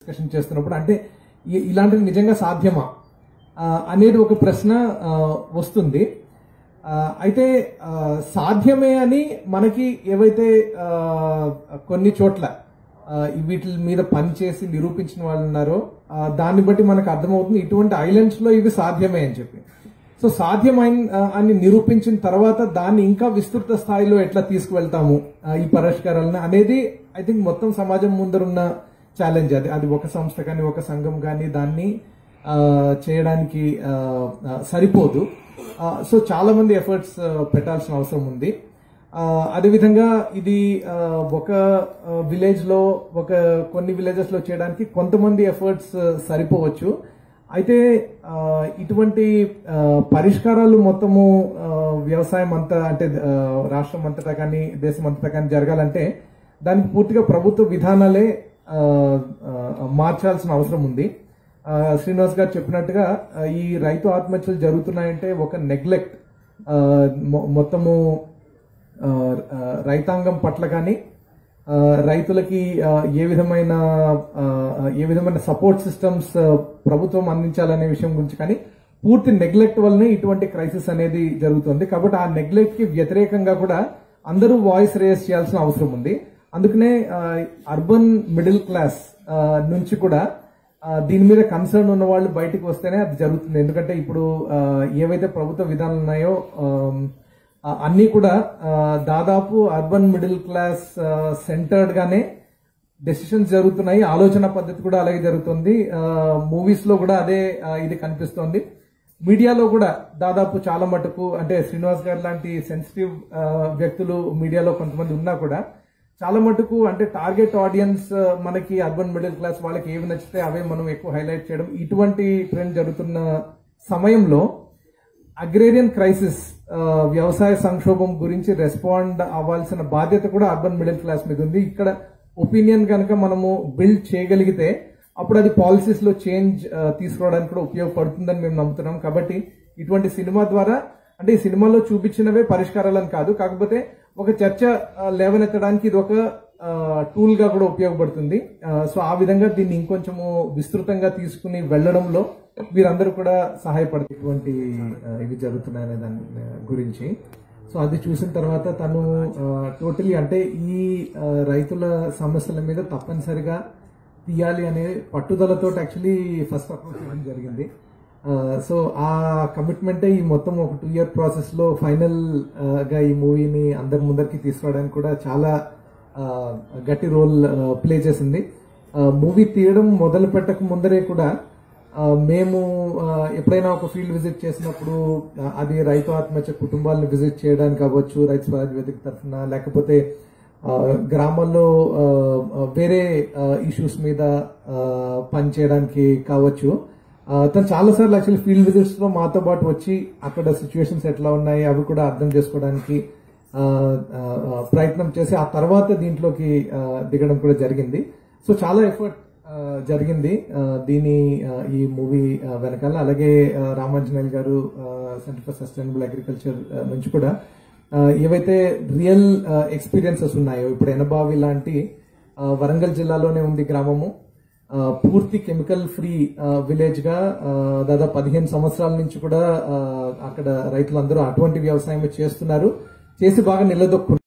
discussion చేస్తున్నప్పుడు అంటే ఇ- ఇలాంటివి నిజంగా సాధ్యమా ఆ, అనేది ఒక ప్రశ్న ఆ, వస్తుంది ఆ, అయితే ఆ, సాధ్యమే అని మనకి ఏవైతే ఆ, కొన్ని చోట్ల ఆ, ఈ వీటి మీద పనిచేసి నిరూపించిన వాళ్ళు ఉన్నారో ఆ, దాన్ని బట్టి మనకు అర్థమవుతుంది ఇటువంటి ఐలాండ్స్ లో ఇవి సాధ్యమే అని చెప్పి సో సాధ్యమైన ఆ, అని నిరూపించిన తర్వాత దాన్ని ఇంకా విస్తృత స్థాయిలో ఎట్లా తీసుకువెళ్తాము ఆ, ఈ పరిష్కారాలను అనేది ఐ థింక్ మొత్తం సమాజం ముందరున్న ఛాలెంజ్ అది అది ఒక సంస్థ కానీ ఒక సంఘం కానీ దాన్ని ఆ, చేయడానికి ఆ, ఆ, సరిపోదు ఆ, సో చాలా మంది ఎఫర్ట్స్ పెట్టాల్సిన అవసరం ఉంది ఆ, అదేవిధంగా ఇది ఆ, ఒక విలేజ్ లో ఒక కొన్ని విలేజెస్ లో చేయడానికి కొంతమంది ఎఫర్ట్స్ సరిపోవచ్చు అయితే ఆ, ఇటువంటి ఆ, పరిష్కారాలు మొత్తము ఆ, వ్యవసాయం అంతా అంటే ఆ, రాష్ట్రం అంతటా కానీ దేశం అంతటా కానీ జరగాలంటే దానికి పూర్తిగా ప్రభుత్వ విధానాలే ఆ, ఆ, మార్చాల్సిన అవసరం ఉంది ఆ, శ్రీనివాస్ గారు చెప్పినట్టుగా ఆ, ఈ రైతు ఆత్మహత్యలు జరుగుతున్నాయంటే ఒక నెగ్లెక్ట్ మొత్తము ఆ, ఆ, రైతాంగం పట్ల కానీ ఆ, రైతులకి ఆ, ఏ విధమైన ఆ, ఏ విధమైన సపోర్ట్ సిస్టమ్స్ ప్రభుత్వం అందించాలనే విషయం గురించి కానీ పూర్తి నెగ్లెక్ట్ వల్లనే ఇటువంటి క్రైసిస్ అనేది జరుగుతుంది కాబట్టి ఆ నెగ్లెక్ట్ కి వ్యతిరేకంగా కూడా అందరూ వాయిస్ రేస్ చేయాల్సిన అవసరం ఉంది అందుకనే అర్బన్ మిడిల్ క్లాస్ నుంచి కూడా ఆ, దీని మీద కన్సర్న్ ఉన్న వాళ్ళు బయటకు వస్తేనే అది జరుగుతుంది ఎందుకంటే ఇప్పుడు ఆ, ఏవైతే ప్రభుత్వ విధానాలు ఉన్నాయో ఆమ్, ఆ, అన్నీ కూడా ఆ, దాదాపు అర్బన్ మిడిల్ క్లాస్ సెంటర్డ్ గానే డెసిషన్స్ జరుగుతున్నాయి ఆలోచన పద్ధతి కూడా అలాగే జరుగుతుంది మూవీస్ లో కూడా అదే ఆ, ఇది కనిపిస్తోంది మీడియాలో కూడా దాదాపు చాలా మటుకు అంటే శ్రీనివాస్ గారు లాంటి సెన్సిటివ్ వ్యక్తులు మీడియాలో కొంతమంది ఉన్నా కూడా చాలా మటుకు అంటే టార్గెట్ ఆడియన్స్ మనకి అర్బన్ మిడిల్ క్లాస్ వాళ్ళకి ఏవి నచ్చితే అవే మనం ఎక్కువ హైలైట్ చేయడం ఇటువంటి ట్రెండ్ జరుగుతున్న సమయంలో అగ్రేరియన్ క్రైసిస్ ఆ, వ్యవసాయ సంక్షోభం గురించి రెస్పాండ్ అవ్వాల్సిన బాధ్యత కూడా అర్బన్ మిడిల్ క్లాస్ మీద ఉంది ఇక్కడ ఒపీనియన్ కనుక మనము బిల్డ్ చేయగలిగితే అప్పుడు అది పాలసీస్ లో చేంజ్ తీసుకురావడానికి కూడా ఉపయోగపడుతుందని మేము నమ్ముతున్నాం కాబట్టి ఇటువంటి సినిమా ద్వారా అంటే ఈ సినిమాలో చూపించినవే పరిష్కారాలని కాదు కాకపోతే ఒక చర్చ ఆ, లేవనెత్తడానికి ఇది ఒక టూల్ గా కూడా ఉపయోగపడుతుంది ఆ, సో ఆ విధంగా దీన్ని ఇంకొంచెము విస్తృతంగా తీసుకుని వెళ్ళడంలో వీరందరూ కూడా సహాయపడుతున్నటువంటి ఇవి జరుగుతున్నాయనే దాని ఆ, గురించి సో అది చూసిన తర్వాత తను టోటలీ అంటే ఈ ఆ, రైతుల సమస్యల మీద తప్పనిసరిగా తీయాలి అనే పట్టుదలతో యాక్చువల్లీ ఫస్ట్ అప్రోచ్ చేయడం జరిగింది ఆ, సో ఆ కమిట్మెంటే ఈ మొత్తం ఒక టూ ఇయర్ ప్రాసెస్ లో ఫైనల్ ఆ, గా ఈ మూవీని అందరి ముందరికి తీసుకురావడానికి కూడా చాలా ఆ, గట్టి రోల్ ప్లే చేసింది మూవీ తీయడం మొదలు పెట్టక ముందరే కూడా ఆ, మేము ఆ, ఎప్పుడైనా ఒక ఫీల్డ్ విజిట్ చేసినప్పుడు ఆ, అది రైతు ఆత్మహత్య కుటుంబాలను విజిట్ చేయడానికి అవ్వచ్చు రైతు స్వరాజ్ వేదిక తరఫున లేకపోతే ఆ, గ్రామాల్లో ఆ, ఆ, వేరే ఇష్యూస్ మీద ఆ, పనిచేయడానికి కావచ్చు ఆ, తను చాలా సార్లు యాక్చువల్లీ ఫీల్డ్ విజిట్స్ లో మాతో పాటు వచ్చి అక్కడ సిచ్యువేషన్స్ ఎట్లా ఉన్నాయి అవి కూడా అర్థం చేసుకోవడానికి ఆ, ఆ, ఆ, ప్రయత్నం చేసి ఆ తర్వాత దీంట్లోకి ఆ, దిగడం కూడా జరిగింది సో చాలా ఎఫర్ట్ జరిగింది ఆ, దీని ఆ, ఈ మూవీ వెనకాల అలాగే ఆ, రామాంజనేయులు గారు సెంటర్ ఫర్ సస్టైనబుల్ అగ్రికల్చర్ నుంచి కూడా ఆ, ఏవైతే రియల్ ఎక్స్పీరియన్సెస్ ఉన్నాయో ఇప్పుడు ఎనబావి లాంటి ఆ, వరంగల్ జిల్లాలోనే ఉంది గ్రామము ఆ, పూర్తి కెమికల్ ఫ్రీ విలేజ్ గా ఆ, దాదాపు పదిహేను సంవత్సరాల నుంచి కూడా ఆ, అక్కడ రైతులందరూ అటువంటి వ్యవసాయం చేస్తున్నారు చేసి బాగా నిలదొక్కున్నారు